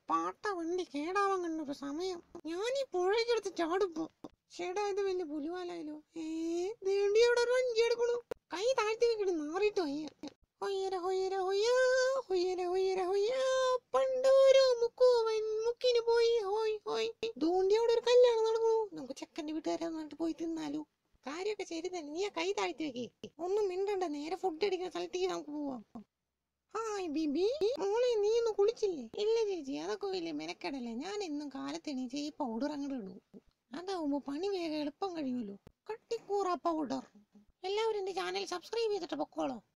പാട്ട വണ്ടി കേടാവാൻ കണ്ടൊരു സമയം ഞാൻ ഈ പുഴയ്ക്കെടുത്ത് ചാടുപ്പോ ചേടാ ഇത് വലിയ പുലിവാലായാലോ ഏ ദേണ്ടി അവിടെ ഒരു വഞ്ചി എടുക്കണു കൈ താഴ്ത്തി വെക്കിട്ട് നാറിയിട്ട് വയ്യ ഹൊയ്യര ഹൊയ്യര ഹൊയ്യാ ഹൊയ്യര ഹൊയ്യര ഹൊയ്യാ പണ്ടൊരു മുക്കുവൻ മുക്കിന് പോയി ഹോയ് ഹോയ് ദൂണ്ടി അവിടെ ഒരു കല്യാണം നടക്കണു നമുക്ക് ചെക്കന്റെ വീട്ടുകാരെ വന്നിട്ട് പോയി തിന്നാലോ കാര്യമൊക്കെ ശരി തന്നെ നീ ആ കൈ താഴ്ത്തി വെക്കേ ഒന്നും മിണ്ടണ്ട നേരെ ഫുഡ് അടിക്കുന്ന സ്ഥലത്തേക്ക് നമുക്ക് പോവാം ഹായ് ബിബി മോളെ നീ ഒന്നും കുളിച്ചില്ലേ ഇല്ല ചേച്ചി അതൊക്കെ വലിയ മെനക്കെടല്ലേ ഞാൻ എന്നും കാലത്ത് എണീച്ച് ഈ പൗഡർ അങ്ങോട്ട് ഇടും അതാവുമ്പോ പണി വേഗം എളുപ്പം കഴിയുമല്ലോ കട്ടിക്കൂറ പൗഡർ എല്ലാവരും എന്റെ ചാനൽ സബ്സ്ക്രൈബ് ചെയ്തിട്ട് പൊക്കോളോ